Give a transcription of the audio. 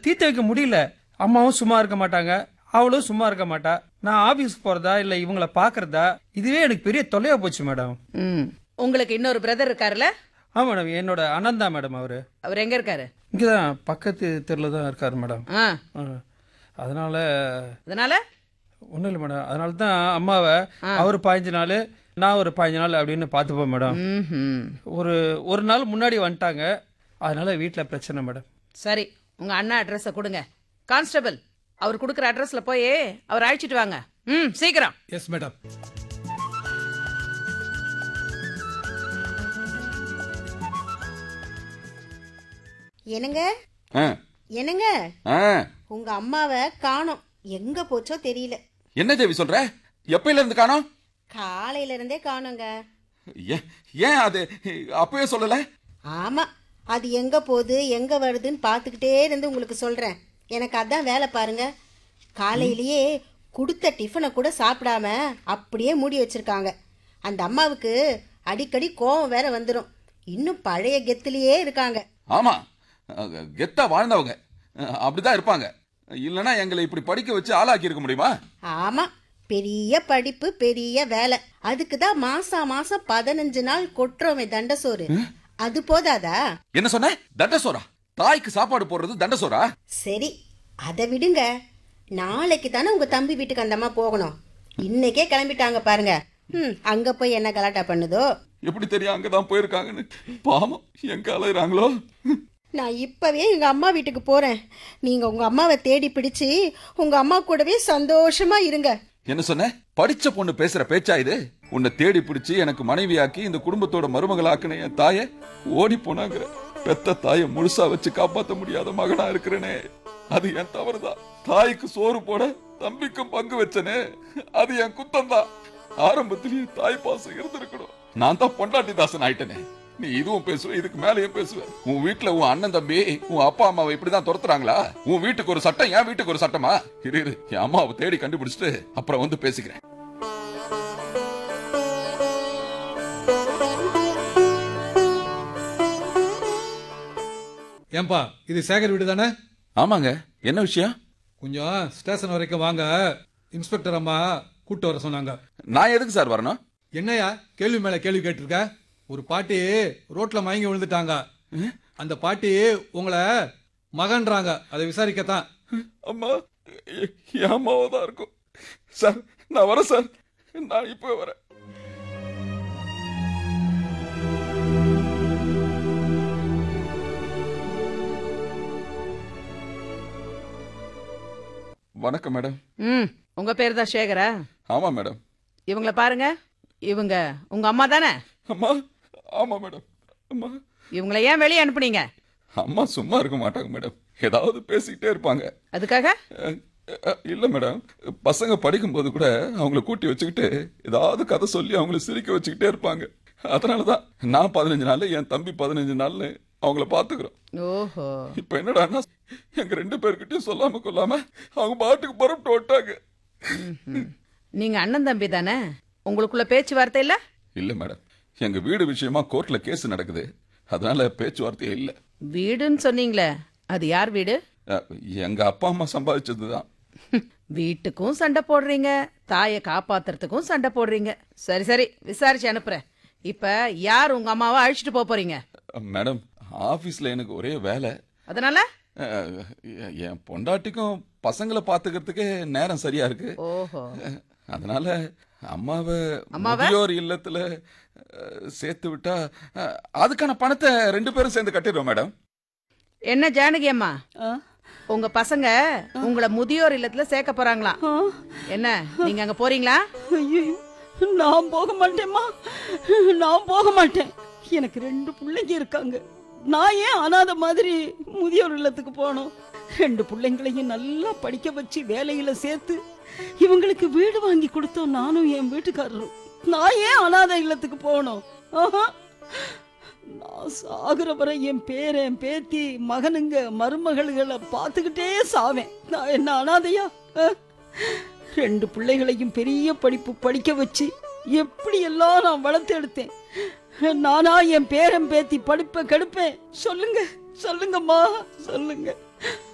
தீர்த்து வைக்க முடியல அம்மாவும் சும்மா இருக்க மாட்டாங்க அவளும் சும்மா இருக்க மாட்டா நான் ஆபீஸ் போறதா இல்ல இவங்கள பாக்குறதா இதுவே எனக்கு பெரிய தொல்லையா போச்சு மேடம் ம் உங்களுக்கு இன்னொரு பிரதர் இருக்காருல்ல ஆ மேடம் என்னோட அண்ணன் தான் மேடம் அவரு அவர் எங்க இருக்காரு இங்கதான் பக்கத்து தெருல தான் இருக்காரு மேடம் ஆ ஆ. அதனால அதனால ஒன்றும் இல்லை மேடம் அதனால தான் அம்மாவை அவர் பாஞ்சு நாள் நான் ஒரு பாஞ்சு நாள் அப்படின்னு பார்த்துப்போம் மேடம் ம்ஹும். ஒரு ஒரு நாள் முன்னாடி வந்துட்டாங்க அதனால வீட்டில் பிரச்சனை மேடம் சரி உங்க அண்ணா அட்ரஸ கொடுங்க கான்ஸ்டபிள் அவர் கொடுக்குற அட்ரஸ்ல போய் அவர் அழைச்சிட்டு வாங்க ம் சீக்கிரம் எஸ் மேடம் என்னங்க ஆ, என்னங்க ஆ. உங்க அம்மாவை காணோம் எங்க போச்சோ தெரியல என்ன தேவி சொல்ற எப்பையில இருந்து காணோம் காலையில இருந்தே காணோங்க ஏன் ஏன் அது அப்பவே சொல்லல ஆமா அது எங்க போகுது எங்க வருதுன்னு பார்த்துக்கிட்டே இருந்து உங்களுக்கு சொல்றேன் எனக்கு அதான் வேலை பாருங்க காலையிலேயே கொடுத்த டிஃபனை கூட சாப்பிடாம அப்படியே மூடி வச்சிருக்காங்க அந்த அம்மாவுக்கு அடிக்கடி கோவம் வேற வந்துடும் இன்னும் பழைய கெத்துலயே இருக்காங்க ஆமா அஹ், கெத்தா வாழ்ந்தவங்க அஹ், அப்படிதான் இருப்பாங்க இல்லனா எங்களை இப்படி படிக்க வச்சு ஆளாக்கி இருக்க முடியுமா ஆமா பெரிய படிப்பு பெரிய வேலை அதுக்கு தான் மாசா மாசம் பதினஞ்சு நாள் கொட்டுறோமே தண்டசோறு அது போதாதா என்ன சொன்ன தண்டசோரா தாய்க்கு சாப்பாடு போடுறது தண்டசோரா சரி அதை விடுங்க நாளைக்கு தானே உங்க தம்பி வீட்டுக்கு அந்த அம்மா போகணும் இன்னைக்கே கிளம்பிட்டாங்க பாருங்க ம் அங்க போய் என்ன கலாட்டா பண்ணுதோ எப்படி தெரியும் அங்கதான் போயிருக்காங்கன்னு பாவம் எங்க அலைகிறாங்களோ நான் இப்பவே எங்க அம்மா வீட்டுக்கு போறேன் நீங்க உங்க அம்மாவை தேடி பிடிச்சு உங்க அம்மா கூடவே சந்தோஷமா இருங்க என்ன சொன்ன படிச்ச பொண்ணு பேசுற பேச்சா இது உன்னை தேடி பிடிச்சு எனக்கு மனைவியாக்கி இந்த குடும்பத்தோட மருமகளாக்குன என் தாய ஓடி போனாங்கிற பெத்த தாய முழுசா வச்சு காப்பாத்த முடியாத மகனா இருக்கிறனே அது என் தவறுதான் தாய்க்கு சோறு போட தம்பிக்கும் பங்கு வச்சனே அது என் குத்தம் தான் ஆரம்பத்திலேயே தாய் பாசம் இருந்திருக்கணும் நான் தான் பொண்டாட்டி தாசன் ஆயிட்டனே நீ இதுவும் பேசுவ இதுக்கு மேலயும் பேசுவ உன் வீட்டுல உன் அண்ணன் தம்பி உன் அப்பா அம்மாவை இப்படிதான் துரத்துறாங்களா உன் வீட்டுக்கு ஒரு சட்டம் என் வீட்டுக்கு ஒரு சட்டமா இரு இரு என் அம்மாவை தேடி கண்டுபிடிச்சிட்டு அப்புறம் வந்து பேசிக்கிறேன் ஏன்பா இது சேகர் வீடு தானே ஆமாங்க என்ன விஷயம் கொஞ்சம் ஸ்டேஷன் வரைக்கும் வாங்க இன்ஸ்பெக்டர் அம்மா கூட்டு வர சொன்னாங்க நான் எதுக்கு சார் வரணும் என்னையா கேள்வி மேல கேள்வி கேட்டிருக்க ஒரு பாட்டி ரோட்ல மயங்கி விழுந்துட்டாங்க அந்த பாட்டி உங்களை மகன்றாங்க அதை விசாரிக்கத்தான் அம்மா எ- என் அம்மாவா தான் இருக்கும் சார் நான் வரேன் சார் நான் இப்போ வரேன் வணக்கம் மேடம் ம் உங்க பேர் தான் சேகரா ஆமா மேடம் இவங்கள பாருங்க இவங்க உங்க அம்மா தானே அம்மா ஆமா மேடம் அம்மா இவங்கள ஏன் வெளியே அனுப்புனீங்க அம்மா சும்மா இருக்க மாட்டாங்க மேடம் ஏதாவது பேசிக்கிட்டே இருப்பாங்க அதுக்காக அஹ், அஹ், இல்ல மேடம் பசங்க படிக்கும்போது கூட அவங்கள கூட்டி வச்சுக்கிட்டு ஏதாவது கதை சொல்லி அவங்கள சிரிக்க வச்சுக்கிட்டே இருப்பாங்க அதனாலதான் நான் பதினஞ்சு நாள் என் தம்பி பதினஞ்சு நாள்னு அவங்கள பாத்துக்கிறோம் ஓஹோ இப்ப என்னடான்னா எங்க ரெண்டு பேர்கிட்டயும் சொல்லாம கொள்ளாம அவங்க பாட்டுக்கு புறப்பட்டு விட்டாங்க ம்ஹும். நீங்க அண்ணன் தம்பி தானே உங்களுக்குள்ள பேச்சுவார்த்தை இல்ல இல்ல மேடம் எங்க வீடு விஷயமா கோர்ட்ல கேஸ் நடக்குது அதனால பேச்சுவார்த்தையே இல்ல வீடுன்னு சொன்னீங்களே அது யார் வீடு அஹ், எங்க அப்பா அம்மா சம்பாதிச்சதுதான் வீட்டுக்கும் சண்டை போடுறீங்க தாயை காப்பாத்துறதுக்கும் சண்டை போடுறீங்க சரி சரி விசாரிச்சு அனுப்புறேன் இப்ப யார் உங்க அம்மாவை அழைச்சிட்டு போப் போறீங்க அஹ், மேடம் ஆபீஸ்ல எனக்கு ஒரே வேலை அதனால அஹ், என் பொண்டாட்டிக்கும் பசங்களை பாத்துக்கிறதுக்கே நேரம் சரியா இருக்கு ஓஹோ அஹ், அதனால அம்மாவை அம்மாவை? முதியோர் இல்லத்துல அஹ், சேர்த்து விட்டா அஹ், அதுக்கான பணத்தை ரெண்டு பேரும் சேர்ந்து கட்டிடுவோம் மேடம் என்ன ஜானகி அம்மா உங்க பசங்க உங்களை முதியோர் இல்லத்துல சேர்க்க போறாங்களாம் என்ன நீங்க அங்க போறீங்களா ஐயோ நான் போக மாட்டேம்மா நான் போக மாட்டேன் எனக்கு ரெண்டு பிள்ளைங்க இருக்காங்க நான் ஏன் அனாத மாதிரி முதியோர் இல்லத்துக்கு போகணும் ரெண்டு பிள்ளைங்களையும் நல்லா படிக்க வச்சு வேலையில சேர்த்து இவங்களுக்கு வீடு வாங்கி கொடுத்தோம் நானும் என் வீட்டுக்காரரும் நான் ஏன் அனாதை இல்லத்துக்கு போகணும் ஆஹா. நான் சாகுற வரை என் பேரன் பேத்தி மகனுங்க மருமகள்களை பார்த்துக்கிட்டே சாவேன் நான் என்ன அனாதையா ஆ? ரெண்டு பிள்ளைகளையும் பெரிய படிப்பு படிக்க வச்சு எப்படி எல்லாம் நான் வளர்த்து எடுத்தேன் நானா என் பேரன் பேத்தி படிப்பை கெடுப்பேன் சொல்லுங்க சொல்லுங்கம்மா சொல்லுங்க